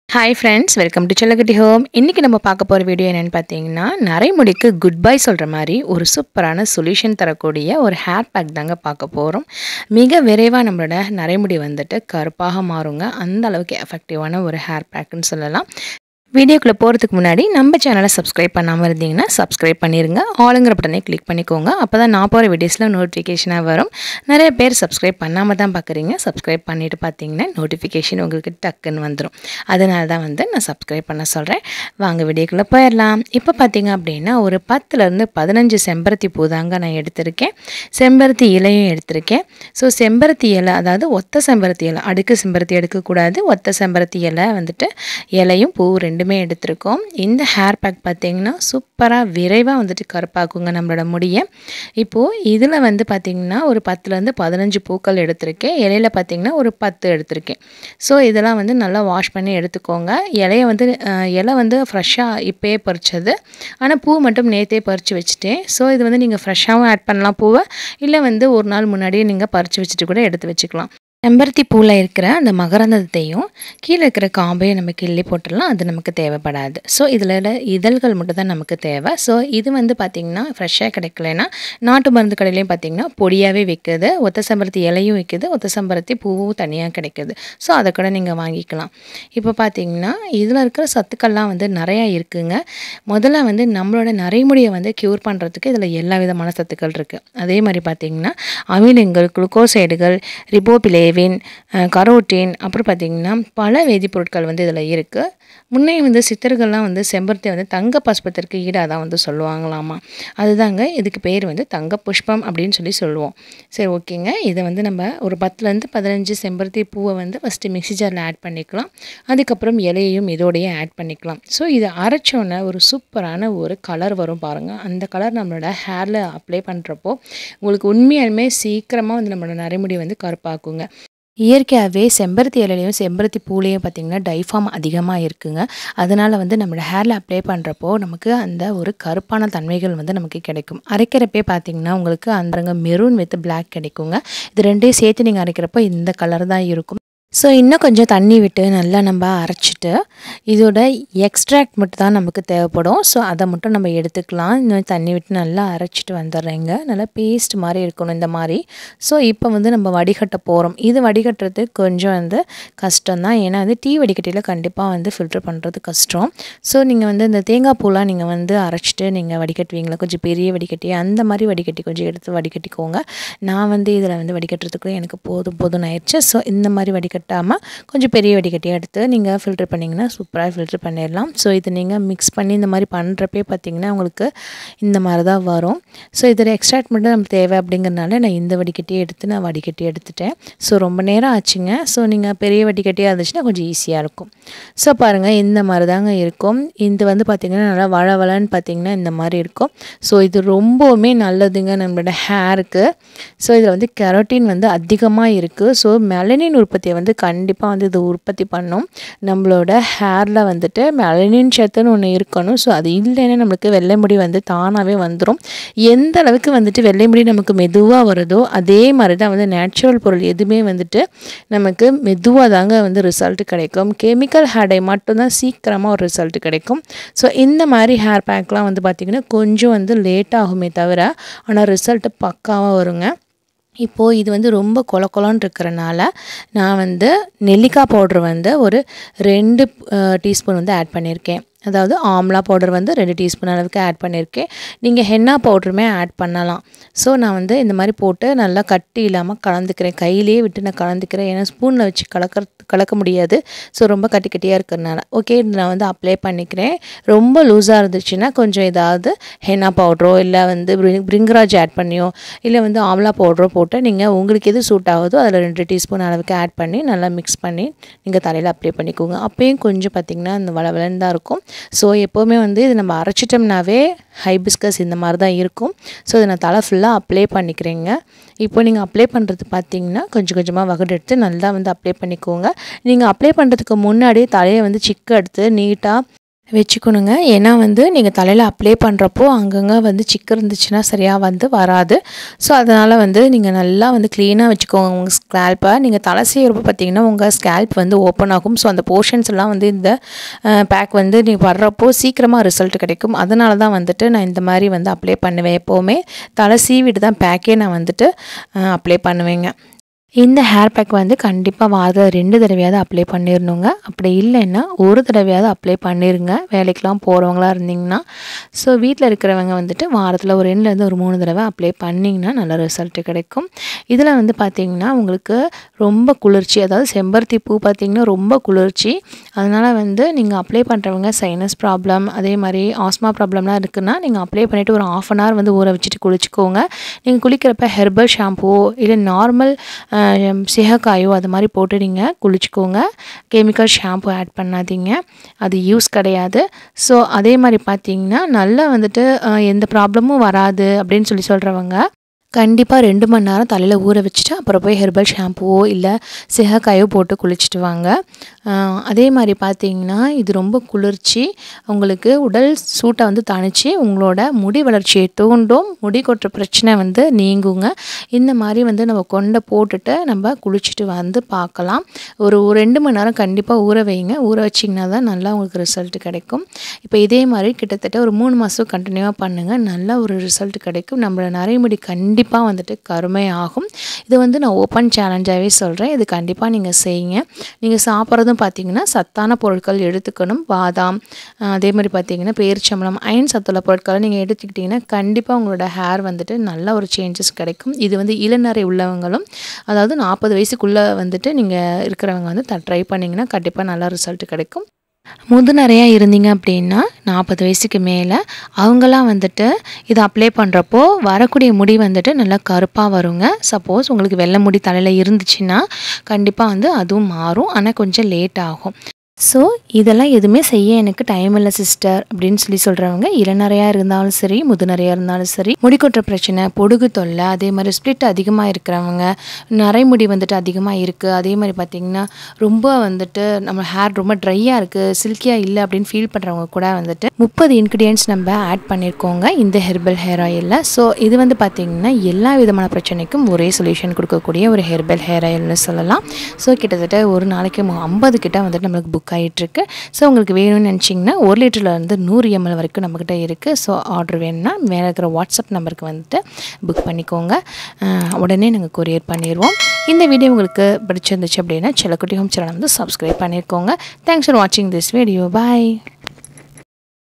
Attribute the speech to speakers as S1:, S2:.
S1: hi friends welcome to Chellakutti home இன்றைக்கி நம்ம பார்க்க போகிற வீடியோ என்னென்னு பார்த்தீங்கன்னா நரைமுடிக்கு குட் பை சொல்கிற மாதிரி ஒரு சூப்பரான சொல்யூஷன் தரக்கூடிய ஒரு ஹேர் பேக் தாங்க பார்க்க போகிறோம் மிக விரைவாக நம்மளோட நரைமுடி வந்துட்டு கருப்பாக மாறுங்க அந்த அளவுக்கு எஃபெக்டிவான ஒரு ஹேர் பேக்குன்னு சொல்லலாம் வீடியோக்குள்ளே போகிறதுக்கு முன்னாடி நம்ம சேனலை சப்ஸ்கிரைப் பண்ணாமல் இருந்தீங்கன்னா சப்ஸ்கிரைப் பண்ணிடுங்க ஆளுங்கிற பட்டனை கிளிக் பண்ணிக்கோங்க அப்போ தான் நான் போகிற வீடியோஸில் நோட்டிஃபிகேஷனாக வரும் நிறைய பேர் சப்ஸ்கிரைப் பண்ணாமல் தான் பார்க்குறீங்க சப்ஸ்கிரைப் பண்ணிவிட்டு பார்த்தீங்கன்னா நோட்டிஃபிகேஷன் உங்களுக்கு டக்குன்னு வந்துடும் அதனால தான் வந்து நான் சப்ஸ்கிரைப் பண்ண சொல்கிறேன் வாங்க வீடியோக்குள்ளே போயிடலாம் இப்போ பார்த்தீங்க அப்படின்னா ஒரு பத்துலேருந்து பதினஞ்சு செம்பருத்தி பூ தாங்க நான் எடுத்திருக்கேன் செம்பருத்தி இலையும் எடுத்திருக்கேன் ஸோ செம்பருத்தி இலை அதாவது ஒத்த செம்பருத்தி இலை அடுக்கு செம்பருத்தி எடுக்கக்கூடாது ஒத்த செம்பருத்தி இலை வந்துட்டு இலையும் பூ ரெண்டுமே எடுத்திருக்கோம் இந்த ஹேர் பேக் பார்த்திங்கன்னா சூப்பராக விரைவாக வந்துட்டு கருப்பாக்குங்க நம்மளோட முடியை இப்போது இதில் வந்து பார்த்திங்கன்னா ஒரு பத்துலேருந்து பதினஞ்சு பூக்கள் எடுத்திருக்கேன் இலையில பார்த்திங்கன்னா ஒரு பத்து எடுத்திருக்கேன் ஸோ இதெல்லாம் வந்து நல்லா வாஷ் பண்ணி எடுத்துக்கோங்க இலைய வந்து அஹ், இலை வந்து ஃப்ரெஷ்ஷாக இப்போயே பறிச்சது ஆனால் பூ மட்டும் நேற்றே பறித்து வச்சுட்டேன் ஸோ இது வந்து நீங்கள் ஃப்ரெஷ்ஷாகவும் ஆட் பண்ணலாம் பூவை இல்லை வந்து ஒரு நாள் முன்னாடியே நீங்கள் பறித்து வச்சுட்டு கூட எடுத்து வச்சுக்கலாம் செம்பருத்தி பூவில் இருக்கிற அந்த மகரந்தத்தையும் கீழே இருக்கிற காம்பையும் நம்ம கிள்ளி போட்டுடலாம் அது நமக்கு தேவைப்படாது ஸோ இதில் இதழ்கள் மட்டும் தான் நமக்கு தேவை ஸோ இது வந்து பார்த்திங்கன்னா ஃப்ரெஷ்ஷாக கிடைக்கலனா நாட்டு மருந்து கடையிலையும் பார்த்திங்கன்னா பொடியாகவே விற்குது ஒத்த செம்பருத்தி இலையும் விற்குது ஒத்த செம்பருத்தி பூவும் தனியாக கிடைக்குது ஸோ அதை கூட நீங்கள் வாங்கிக்கலாம் இப்போ பார்த்திங்கன்னா இதில் இருக்கிற சத்துக்கள்லாம் வந்து நிறையா இருக்குங்க முதல்ல வந்து நம்மளோட நரைமுடியை வந்து க்யூர் பண்ணுறதுக்கு இதில் எல்லா விதமான சத்துக்கள் இருக்குது அதே மாதிரி பார்த்திங்கன்னா அமிலங்கள் குளுக்கோசைடுகள் ரிபோபிலேவின் அஹ், கரோட்டின் அப்புறம் பார்த்திங்கன்னா பல வேதிப்பொருட்கள் வந்து இதில் இருக்குது முன்னே வந்து சித்தர்கள்லாம் வந்து செம்பருத்தி வந்து தங்க பஸ்பத்திற்கு ஈடாக தான் வந்து சொல்லுவாங்களாமா அதுதாங்க இதுக்கு பேர் வந்து தங்க புஷ்பம் அப்படின்னு சொல்லி சொல்லுவோம் சரி ஓகேங்க இதை வந்து நம்ம ஒரு பத்துலேருந்து பதினஞ்சு செம்பருத்தி பூவை வந்து ஃபஸ்ட்டு மிக்ஸி ஜாரில் ஆட் பண்ணிக்கலாம் அதுக்கப்புறம் இலையையும் இதோடையே ஆட் பண்ணிக்கலாம் ஸோ இதை அரைச்சோன்னே ஒரு சூப்பரான ஒரு கலர் வரும் பாருங்கள் அந்த கலர் நம்மளோட ஹேரில் அப்ளை பண்ணுறப்போ உங்களுக்கு உண்மையாலுமே சீக்கிரமாக வந்து நம்மளோட நரைமுடி வந்து கருப்பாக்குங்க இயற்கையாகவே செம்பருத்தி இலையிலையும் செம்பருத்தி பூலையும் பார்த்திங்கன்னா டைஃபார்ம் அதிகமாக இருக்குங்க அதனால் வந்து நம்மளோட ஹேரில் அப்ளை பண்ணுறப்போ நமக்கு அந்த ஒரு கருப்பான தன்மைகள் வந்து நமக்கு கிடைக்கும் அரைக்கிறப்பே பார்த்திங்கன்னா உங்களுக்கு அந்த மெரூன் வித் பிளாக் கிடைக்குங்க இது ரெண்டையும் சேர்த்து நீங்கள் அரைக்கிறப்போ இந்த கலர் தான் இருக்கும் ஸோ இன்னும் கொஞ்சம் தண்ணி விட்டு நல்லா நம்ம அரைச்சிட்டு இதோட எக்ஸ்ட்ராக்ட் மட்டும் தான் நமக்கு தேவைப்படும் ஸோ அதை மட்டும் நம்ம எடுத்துக்கலாம் இன்னும் தண்ணி விட்டு நல்லா அரைச்சிட்டு வந்துடுறேங்க நல்லா பேஸ்ட் மாதிரி இருக்கணும் இந்த மாதிரி ஸோ இப்போ வந்து நம்ம வடிகட்ட போகிறோம் இது வடிகட்டுறது கொஞ்சம் வந்து கஷ்டம் தான் ஏன்னா வந்து டீ வடிகட்டியில் கண்டிப்பாக வந்து ஃபில்டர் பண்ணுறது கஷ்டம் ஸோ நீங்கள் வந்து இந்த தேங்காய் பூலாம் நீங்கள் வந்து அரைச்சிட்டு நீங்கள் வடிகட்டுவீங்களா கொஞ்சம் பெரிய வடிகட்டி அந்த மாதிரி வடிகட்டி கொஞ்சம் எடுத்து வடிகட்டிக்கோங்க நான் வந்து இதில் வந்து வடிகட்டுறதுக்குள்ளே எனக்கு போதும் போதும்னு ஆயிடுச்சு ஸோ இந்த மாதிரி வடிகட்டாமல் கொஞ்சம் பெரிய வடிகட்டியை எடுத்து நீங்கள் ஃபில்டர் பண்ணிங்கன்னா சூப்பராக ஃபில்டர் பண்ணிடலாம் ஸோ இது நீங்கள் மிக்ஸ் பண்ணி இந்த மாதிரி பண்ணுறப்பே பார்த்தீங்கன்னா உங்களுக்கு இந்த மாதிரி தான் வரும் ஸோ இதில் எக்ஸ்ட்ராக்ட் மட்டும் நமக்கு தேவை அப்படிங்கிறனால நான் இந்த வடிகட்டியை எடுத்து நான் வடிகட்டி எடுத்துட்டேன் ஸோ ரொம்ப நேரம் ஆச்சுங்க ஸோ நீங்கள் பெரிய வடிகட்டியாக இருந்துச்சுன்னா கொஞ்சம் ஈஸியாக இருக்கும் ஸோ பாருங்கள் இந்த மாதிரி தாங்க இருக்கும் இது வந்து பார்த்திங்கன்னா நல்லா வள வளன்னு பார்த்திங்கன்னா இந்த மாதிரி இருக்கும் ஸோ இது ரொம்பவுமே நல்லதுங்க நம்மளோட ஹேருக்கு ஸோ இதில் வந்து கெரோட்டின் வந்து அதிகமாக இருக்குது ஸோ மெலனின் உற்பத்தியை வந்து கண்டிப்பாக வந்து இது உற்பத்தி பண்ணும் நம்மளோட ஹேரில் வந்துட்டு மெலனின் சத்துன்னு ஒன்று இருக்கணும் ஸோ அது இல்லைன்னா நம்மளுக்கு வெள்ளை முடி வந்து தானாகவே வந்துடும் எந்த அளவுக்கு வந்துட்டு வெள்ளை முடி நமக்கு மெதுவாக வருதோ அதே மாதிரி தான் வந்து நேச்சுரல் பொருள் எதுவுமே வந்துட்டு நமக்கு மெதுவாக தாங்க வந்து ரிசல்ட் கிடைக்கும் கெமிக்கல் ஹேர்டை மட்டும்தான் சீக்கிரமாக ஒரு ரிசல்ட் கிடைக்கும் ஸோ இந்த மாதிரி ஹேர் பேக்லாம் வந்து பார்த்திங்கன்னா கொஞ்சம் வந்து லேட் ஆகுமே தவிர ஆனால் ரிசல்ட்டு பக்காவாக வருங்க இப்போது இது வந்து ரொம்ப கொல கொலன்னு இருக்கிறனால நான் வந்து நெல்லிக்காய் பவுட்ரு வந்து ஒரு ரெண்டு டீஸ்பூன் வந்து ஆட் பண்ணியிருக்கேன் அதாவது ஆம்லா பவுடர் வந்து ரெண்டு டீஸ்பூன் அளவுக்கு ஆட் பண்ணியிருக்கேன் நீங்கள் ஹென்னா பவுட்ருமே ஆட் பண்ணலாம் ஸோ நான் வந்து இந்த மாதிரி போட்டு நல்லா கட்டி இல்லாமல் கலந்துக்கிறேன் கையிலேயே விட்டு நான் கலந்துக்கிறேன் ஏன்னா ஸ்பூனில் வச்சு கலக்க கலக்க முடியாது ஸோ ரொம்ப கட்டி கட்டியாக இருக்கிறனால ஓகே நான் வந்து அப்ளை பண்ணிக்கிறேன் ரொம்ப லூஸாக இருந்துச்சுன்னா கொஞ்சம் ஏதாவது ஹென்னா பவுட்ரோ இல்லை வந்து பிரிங் பிரிங்கராஜ் ஆட் பண்ணியோ இல்லை வந்து ஆம்லா பவுட்ரோ போட்டு நீங்கள் உங்களுக்கு எது சூட் ஆகுதோ அதில் ரெண்டு டீஸ்பூன் அளவுக்கு ஆட் பண்ணி நல்லா மிக்ஸ் பண்ணி நீங்கள் தலையில் அப்ளை பண்ணிக்கோங்க அப்பயும் கொஞ்சம் பார்த்திங்கன்னா அந்த வளவலன்னு தான் இருக்கும் ஸோ எப்போவுமே வந்து இது நம்ம அரைச்சிட்டோம்னாவே ஹைபிஸ்கஸ் இந்த மாதிரி தான் இருக்கும் ஸோ இதை நான் தலை ஃபுல்லாக அப்ளை பண்ணிக்கிறேங்க இப்போ நீங்கள் அப்ளை பண்ணுறது பார்த்தீங்கன்னா கொஞ்சம் கொஞ்சமாக வகுடு எடுத்து நல்லா வந்து அப்ளை பண்ணிக்கோங்க நீங்கள் அப்ளை பண்ணுறதுக்கு முன்னாடியே தலையை வந்து சிக்கு எடுத்து நீட்டாக வச்சுக்கணுங்க ஏன்னா வந்து நீங்கள் தலையில் அப்ளை பண்ணுறப்போ அங்கங்கே வந்து சிக்கு இருந்துச்சுன்னா சரியாக வந்து வராது ஸோ அதனால் வந்து நீங்கள் நல்லா வந்து க்ளீனாக வச்சுக்கோங்க உங்கள் ஸ்கேல்ப்பை நீங்கள் தலை செய்கிறப்ப பார்த்தீங்கன்னா உங்கள் ஸ்கேல்ப் வந்து ஓப்பன் ஆகும் ஸோ அந்த போர்ஷன்ஸ் எல்லாம் வந்து இந்த பேக் வந்து நீங்கள் வர்றப்போ சீக்கிரமாக ரிசல்ட் கிடைக்கும் அதனால தான் வந்துட்டு நான் இந்த மாதிரி வந்து அப்ளை பண்ணுவேன் எப்போவுமே தலை சீவிட்டு தான் பேக்கே நான் வந்துட்டு அப்ளை பண்ணுவேங்க இந்த ஹேர் பேக் வந்து கண்டிப்பாக வாரத்தில் ரெண்டு தடவையாவது அப்ளை பண்ணிடணுங்க அப்படி இல்லைன்னா ஒரு தடவையாவது அப்ளை பண்ணிடுங்க வேலைக்கெலாம் போகிறவங்களா இருந்தீங்கன்னா ஸோ வீட்டில் இருக்கிறவங்க வந்துட்டு வாரத்தில் ஒரு ரெண்டுலேருந்து ஒரு மூணு தடவை அப்ளை பண்ணிங்கன்னா நல்ல ரிசல்ட் கிடைக்கும் இதில் வந்து பார்த்திங்கன்னா உங்களுக்கு ரொம்ப குளிர்ச்சி அதாவது செம்பருத்தி பூ பார்த்திங்கன்னா ரொம்ப குளிர்ச்சி அதனால் வந்து நீங்கள் அப்ளை பண்ணுறவங்க சைனஸ் ப்ராப்ளம் அதே மாதிரி ஆஸ்மா ப்ராப்ளம்லாம் இருக்குன்னா நீங்கள் அப்ளை பண்ணிவிட்டு ஒரு ஆஃப் அன் ஹவர் வந்து ஊற வச்சுட்டு குளிச்சுக்கோங்க நீங்கள் குளிக்கிறப்ப ஹெர்பல் ஷாம்புவோ இல்லை நார்மல் சிகக்காயோ அது மாதிரி போட்டு நீங்கள் குளிச்சுக்கோங்க கெமிக்கல் ஷாம்பு ஆட் பண்ணாதீங்க அது யூஸ் கிடையாது ஸோ அதே மாதிரி பார்த்தீங்கன்னா நல்லா வந்துட்டு எந்த ப்ராப்ளமும் வராது அப்படின்னு சொல்லி சொல்கிறவங்க கண்டிப்பாக ரெண்டு மணி நேரம் தலையில் ஊற வச்சுட்டு அப்புறம் போய் ஹெர்பல் ஷாம்புவோ இல்லை சிகக்காயோ போட்டு குளிச்சுட்டு வாங்க அதே மாதிரி பார்த்தீங்கன்னா இது ரொம்ப குளிர்ச்சி உங்களுக்கு உடல் சூட்டை வந்து தணிச்சு உங்களோட முடி வளர்ச்சியை தூண்டும் முடி கொட்டுற பிரச்சனை வந்து நீங்குங்க இந்த மாதிரி வந்து நம்ம கொண்டை போட்டுட்டு நம்ம குளிச்சுட்டு வந்து பார்க்கலாம் ஒரு ரெண்டு மணி நேரம் கண்டிப்பாக ஊற வைங்க ஊற வச்சிங்கன்னா தான் நல்லா உங்களுக்கு ரிசல்ட் கிடைக்கும் இப்போ இதே மாதிரி கிட்டத்தட்ட ஒரு மூணு மாதம் கண்டினியூவாக பண்ணுங்கள் நல்ல ஒரு ரிசல்ட் கிடைக்கும் நம்மளோட நரைமுடி கண்டி கண்டிப்பாக வந்துட்டு கருமையாகும் இது வந்து நான் ஓப்பன் சேலஞ்சாகவே சொல்கிறேன் இது கண்டிப்பாக நீங்கள் செய்யுங்க நீங்கள் சாப்பிட்றதும் பார்த்தீங்கன்னா சத்தான பொருட்கள் எடுத்துக்கணும் பாதாம் அதே மாதிரி பார்த்தீங்கன்னா பேரிச்சம்பளம் அயன் சத்துள்ள பொருட்களை நீங்கள் எடுத்துக்கிட்டிங்கன்னா கண்டிப்பாக உங்களோட ஹேர் வந்துட்டு நல்ல ஒரு சேஞ்சஸ் கிடைக்கும் இது வந்து இளநரை உள்ளவங்களும் அதாவது நாற்பது வயசுக்குள்ளே வந்துட்டு நீங்கள் இருக்கிறவங்க வந்து ட்ரை பண்ணிங்கன்னா கண்டிப்பாக நல்ல ரிசல்ட் கிடைக்கும் முது நிறையா இருந்தீங்க அப்படின்னா நாற்பது வயசுக்கு மேலே அவங்களாம் வந்துட்டு இதை அப்ளை பண்ணுறப்போ வரக்கூடிய முடி வந்துட்டு நல்லா கருப்பாக வருங்க சப்போஸ் உங்களுக்கு வெள்ளை முடி தலையில் இருந்துச்சுன்னா கண்டிப்பாக வந்து அதுவும் மாறும் ஆனால் கொஞ்சம் லேட் ஆகும் ஸோ இதெல்லாம் எதுவுமே செய்ய எனக்கு டைம் இல்லை சிஸ்டர் அப்படின்னு சொல்லி சொல்கிறவங்க இளநறையாக இருந்தாலும் சரி முதுநறையாக இருந்தாலும் சரி முடிக்கொட்டுற பிரச்சனை பொடுகு தொல்லை அதே மாதிரி ஸ்ப்ளிட் அதிகமாக இருக்கிறவங்க நரைமுடி வந்துட்டு அதிகமாக இருக்குது அதே மாதிரி பார்த்திங்கன்னா ரொம்ப வந்துட்டு நம்ம ஹேர் ரொம்ப ட்ரையாக இருக்குது சில்கியாக இல்லை அப்படின்னு ஃபீல் பண்ணுறவங்க கூட வந்துட்டு முப்பது இன்க்ரீடியன்ட்ஸ் நம்ம ஆட் பண்ணியிருக்கோங்க இந்த ஹெர்பல் ஹேர் ஆயிலில் ஸோ இது வந்து பார்த்திங்கன்னா எல்லா விதமான பிரச்சனைக்கும் ஒரே சொல்யூஷன் கொடுக்கக்கூடிய ஒரு ஹெர்பல் ஹேர் ஆயில்னு சொல்லலாம் ஸோ கிட்டத்தட்ட ஒரு நாளைக்கு ஐம்பது கிட்ட வந்துட்டு நம்மளுக்கு புக் ஆகிட்டுருக்கு ஸோ உங்களுக்கு வேணும்னு நினச்சிங்கன்னா ஒரு லிட்டர்லேருந்து நூறு எம்எல் வரைக்கும் நம்மக்கிட்ட இருக்குது ஸோ ஆர்டர் வேணும்னா மேலே இருக்கிற வாட்ஸ்அப் நம்பருக்கு வந்துட்டு புக் பண்ணிக்கோங்க உடனே நாங்கள் கொரியர் பண்ணிடுவோம் இந்த வீடியோ உங்களுக்கு பிடிச்சிருந்துச்சு அப்படின்னா செல்லக்குட்டி ஹோம் சேனல் வந்து சப்ஸ்கிரைப் பண்ணியிருக்கோங்க தேங்க்ஸ் ஃபார் வாட்சிங் திஸ் வீடியோ பாய்